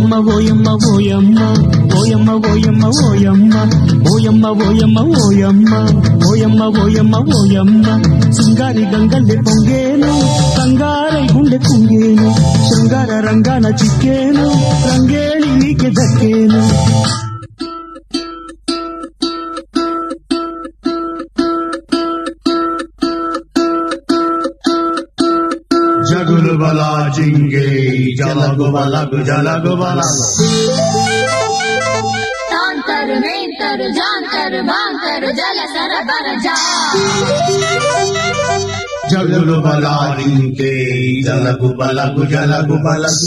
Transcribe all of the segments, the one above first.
ఓయమ్మ ఓయమ్మ ఓయమ్మ ఓయమ్మ ఓయమ్మ ఓయమ్మ ఓయమ్మ ఓయమ్మ ఓయమ్మ ఓయమ్మ ఓయమ్మ ఓయమ్మ సింగారి గంగల్లె పొంగేను కంగారై గుండె కుంగేను శృంగార రంగాన చిక్కేను రంగేళి నీకే దక్కేను జగులు బల జింగే జలగు బలగు జలగు బలగు తాంతరు నేంతరు జాంతరు బాంతరు జల సరబర జా జగులు బల జింగే జలగు బలగు జలగు బలగు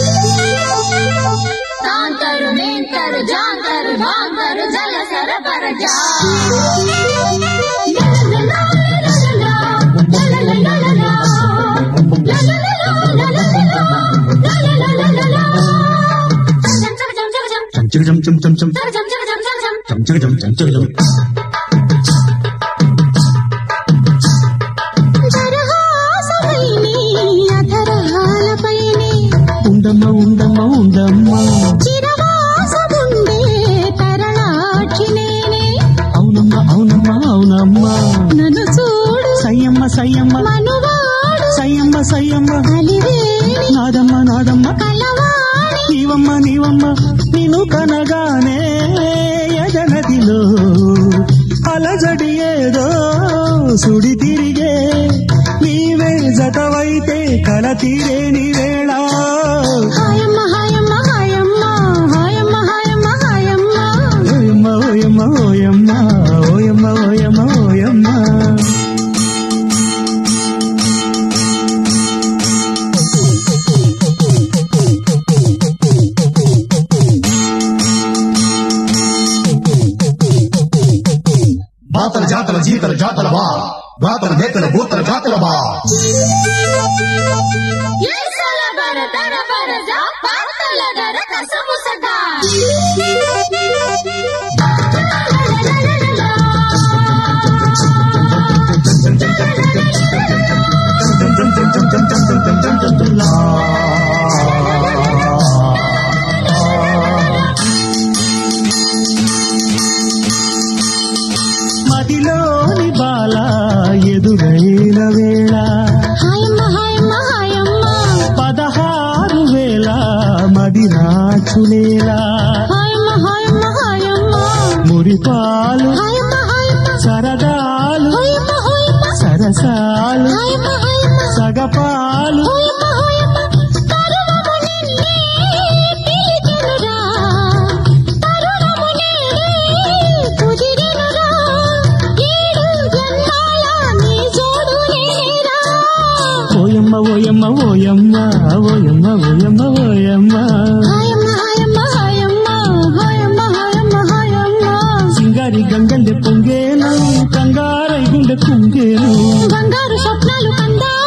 తాంతరు నేంతరు జాంతరు బాంతరు జల సరబర జా చం చం చం చం చం చం చం చం చం చం చం చం ఉండమ్మ ఉండమ్మ ఉండమ్మ అవునమ్మ అవునమ్మ అవునమ్మ నన్ను చూడు సయ్యమ్మ సయ్యమ్మ మనువాడు సయ్యమ్మ సయ్యమ్మ అలివేణి నాదమ్మ నాదమ్మ కలవాణి నీవమ్మ నీవమ్మ నిన్ను కనగానే ఎదనదిలో అలజడి ఏదో సుడి తిరిగే నీవే జతవైతే కల తీరేని వేళ హాయమ్మ హాయమ్మ హాయమ్మ హాయమ్మ హాయమ్మ హాయమ్మ ఓయమ్మ ఓయమ్మ ఓయమ్మ ఓయమ్మ ఓయమ్మ ఓయమ్మ బాతల జాతల జీతల జాతల బా బాతల నేతల భూతల జాతల బా ఏసల బర తర బర జా పాతల దర కసము సదా మదిలోని బాల ఎదురైన వేళ హాయమ్మ హాయమ్మ హాయమ్మ పదహారు వేల మది నాచులేలా హాయమ్మ హాయమ్మ హాయమ్మ మురిపాలు హాయమ్మ హాయమ్మ సరదాలు హాయమ్మ హాయమ్మ సరసాలు హాయమ్మ హాయమ్మ సగపాలు హాయమ్మ హాయమ్మ తరుణము నిన్నే పిలిచెనురా తరుణము నేనే కుదిరెనురా ఏడు జన్మాల నీ జోడు నేనేరా ఓయమ్మ ఓయమ్మ ఓయమ్మ ఓయమ్మ ఓయమ్మ ఓయమ్మ హాయమ్మ హాయమ్మ హాయమ్మ హాయమ్మ హాయమ్మ హాయమ్మ సింగారి గంగల్లె పొంగేను కంగారై గుండె కుంగేను బంగారు స్వప్నాలు కందా